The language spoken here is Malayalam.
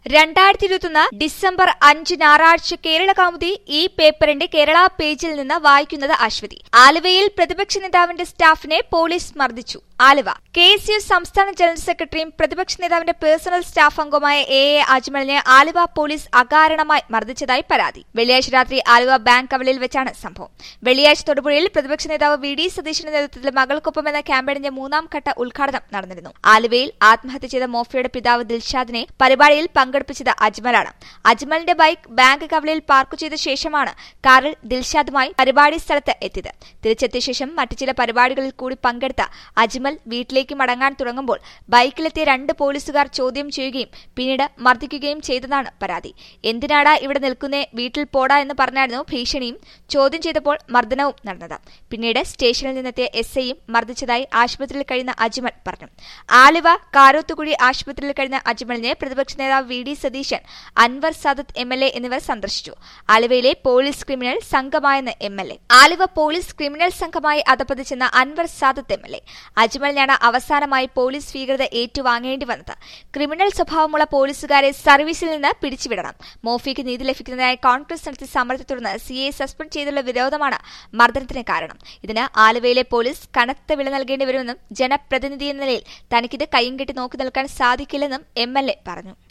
രണ്ടായിരത്തി ഇരുപത്തൊന്ന് ഡിസംബർ അഞ്ച് ഞായറാഴ്ച കേരള കൗമുദി ഈ പേപ്പറിന്റെ കേരള പേജിൽ നിന്ന് വായിക്കുന്നത് അശ്വതി ആലുവയിൽ പ്രതിപക്ഷ നേതാവിന്റെ സ്റ്റാഫിനെ പോലീസ് മർദ്ദിച്ചു ആലുവ കെ എസ് യു സംസ്ഥാന ജനറൽ സെക്രട്ടറിയും പ്രതിപക്ഷ നേതാവിന്റെ പേഴ്സണൽ സ്റ്റാഫ് അംഗവുമായ എ എ അജ്മലിനെ ആലുവ പോലീസ് അകാരണമായി മർദ്ദിച്ചതായി പരാതി വെള്ളിയാഴ്ച രാത്രി ആലുവ ബാങ്ക് കവലയിൽ വെച്ചാണ് സംഭവം വെള്ളിയാഴ്ച തൊടുപുഴയിൽ പ്രതിപക്ഷ നേതാവ് വി ഡി സതീശന്റെ നേതൃത്വത്തിൽ മകൾക്കൊപ്പം എന്ന ക്യാമ്പയിനിന്റെ മൂന്നാം ഘട്ട ഉദ്ഘാടനം നടന്നിരുന്നു ആലുവയിൽ ആത്മഹത്യ ചെയ്ത മോഫിയുടെ പിതാവ് ദിൽഷാദിനെ പരിപാടിയിൽ പങ്കെടുപ്പിച്ചത് അജ്മലാണ് അജ്മലിന്റെ ബൈക്ക് ബാങ്ക് കവലയിൽ പാർക്ക് ചെയ്ത ശേഷമാണ് കാറിൽ ദിൽഷാദുമായി പരിപാടി സ്ഥലത്ത് എത്തിയത് തിരിച്ചെത്തിയ ശേഷം മറ്റു ചില പരിപാടികളിൽ കൂടി പങ്കെടുത്ത അജ്മൽ വീട്ടിലേക്ക് മടങ്ങാൻ തുടങ്ങുമ്പോൾ ബൈക്കിലെത്തിയ രണ്ട് പോലീസുകാർ ചോദ്യം ചെയ്യുകയും പിന്നീട് മർദ്ദിക്കുകയും ചെയ്തതാണ് പരാതി എന്തിനാടാ ഇവിടെ നിൽക്കുന്നേ വീട്ടിൽ പോടാ എന്ന് പറഞ്ഞായിരുന്നു ഭീഷണിയും ചോദ്യം ചെയ്തപ്പോൾ മർദ്ദനവും നടന്നത് പിന്നീട് സ്റ്റേഷനിൽ നിന്നെത്തിയ എസ് ഐയും മർദ്ദിച്ചതായി ആശുപത്രിയിൽ കഴിയുന്ന അജ്മൽ പറഞ്ഞു ആലുവ കാരോത്തുകുഴി ആശുപത്രിയിൽ കഴിയുന്ന അജ്മലിനെ പ്രതിപക്ഷ നേതാവ് V D Satheesan Anwar Sadath M L A എന്നിവർ സന്ദർശിച്ചു ആലുവയിലെ പോലീസ് ക്രിമിനൽ സംഘമായെന്ന് M L A Aluva police criminal സംഘമായി അധപ്പതിച്ചെന്ന Anwar Sadath M L A അജ്മലിനാണ് അവസാനമായി പോലീസ് ഭീകരത ഏറ്റുവാങ്ങേണ്ടി വന്നത് ക്രിമിനൽ സ്വഭാവമുള്ള പോലീസുകാരെ സർവീസിൽ നിന്ന് പിരിച്ചുവിടണം മോഫിക്ക് നീതി ലഭിക്കുന്നതിനായി കോൺഗ്രസ് നടത്തിയ സമരത്തെ തുടർന്ന് സിയെ സസ്പെൻഡ് ചെയ്തുള്ള വിരോധമാണ് മർദ്ദനത്തിന് കാരണം ഇതിന് ആലുവയിലെ പോലീസ് കനത്ത വില നൽകേണ്ടി വരുമെന്നും ജനപ്രതിനിധി എന്ന നിലയിൽ തനിക്കിത് കൈയും കെട്ടി നോക്കി നിൽക്കാൻ സാധിക്കില്ലെന്നും എം പറഞ്ഞു